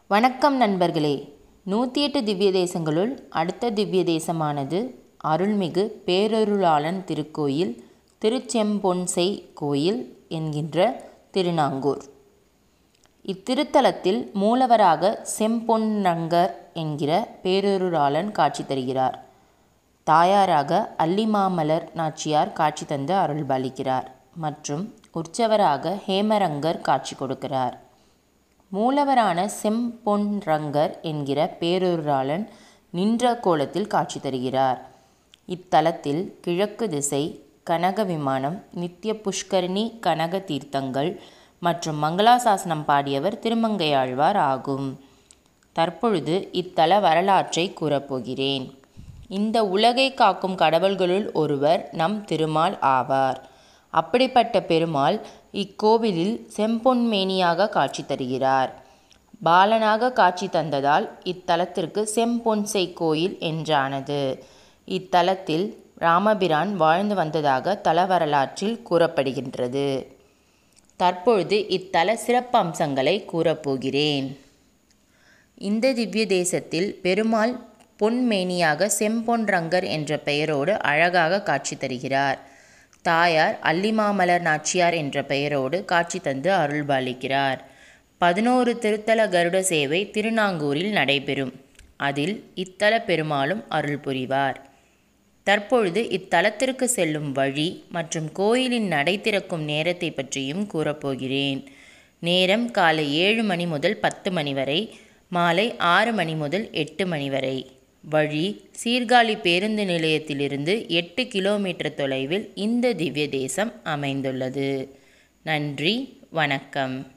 வணக்கம் நண்பர்களே நூற்றி எட்டு திவ்ய தேசங்களுள் அடுத்த திவ்ய தேசமானது அருள்மிகு பேரருளாளன் திருக்கோயில் திருச்செம்பொன்செய் கோயில் என்கின்ற திருநாங்கூர் இத்திருத்தலத்தில் மூலவராக செம்பொன்னங்கர் என்கிற பேரருளாளன் காட்சி தருகிறார் தாயாராக அல்லிமாமலர் நாச்சியார் காட்சி தந்து அருள்பாலிக்கிறார் மற்றும் உற்சவராக ஹேமரங்கர் காட்சி கொடுக்கிறார் மூலவரான செம்பொன்ரங்கர் என்கிற பேரொருளாளன் நின்ற கோலத்தில் காட்சி தருகிறார் இத்தலத்தில் கிழக்கு திசை கனக விமானம் நித்திய புஷ்கரணி கனக தீர்த்தங்கள் மற்றும் மங்களாசாசனம் பாடியவர் திருமங்கையாழ்வார் ஆகும் தற்பொழுது இத்தல வரலாற்றை கூறப்போகிறேன் இந்த உலகை காக்கும் கடவுள்களுள் ஒருவர் நம் திருமால் ஆவார் அப்படிப்பட்ட பெருமாள் இக்கோவிலில் செம்பொன்மேனியாக காட்சி தருகிறார் பாலனாக காட்சி தந்ததால் இத்தலத்திற்கு செம்பொன்சை கோயில் என்றானது இத்தலத்தில் ராமபிரான் வாழ்ந்து வந்ததாக தல வரலாற்றில் கூறப்படுகின்றது தற்பொழுது இத்தல சிறப்பம்சங்களை கூறப்போகிறேன் இந்த திவ்ய தேசத்தில் பெருமாள் பொன்மேனியாக செம்பொன்ரங்கர் என்ற பெயரோடு அழகாக காட்சி தருகிறார் தாயார் அல்லிமாமலர் நாச்சியார் என்ற பெயரோடு காட்சி தந்து அருள்பாலிக்கிறார் பதினோரு திருத்தல கருட சேவை திருநாங்கூரில் நடைபெறும் அதில் இத்தல பெருமாளும் அருள் புரிவார் தற்பொழுது இத்தலத்திற்கு செல்லும் வழி மற்றும் கோயிலின் நடை திறக்கும் நேரத்தை பற்றியும் கூறப்போகிறேன் நேரம் காலை ஏழு மணி முதல் பத்து மணி வரை மாலை ஆறு மணி முதல் எட்டு மணி வரை வழி சீர்காழி பேருந்து நிலையத்திலிருந்து எட்டு கிலோமீட்டர் தொலைவில் இந்த திவ்ய தேசம் அமைந்துள்ளது நன்றி வணக்கம்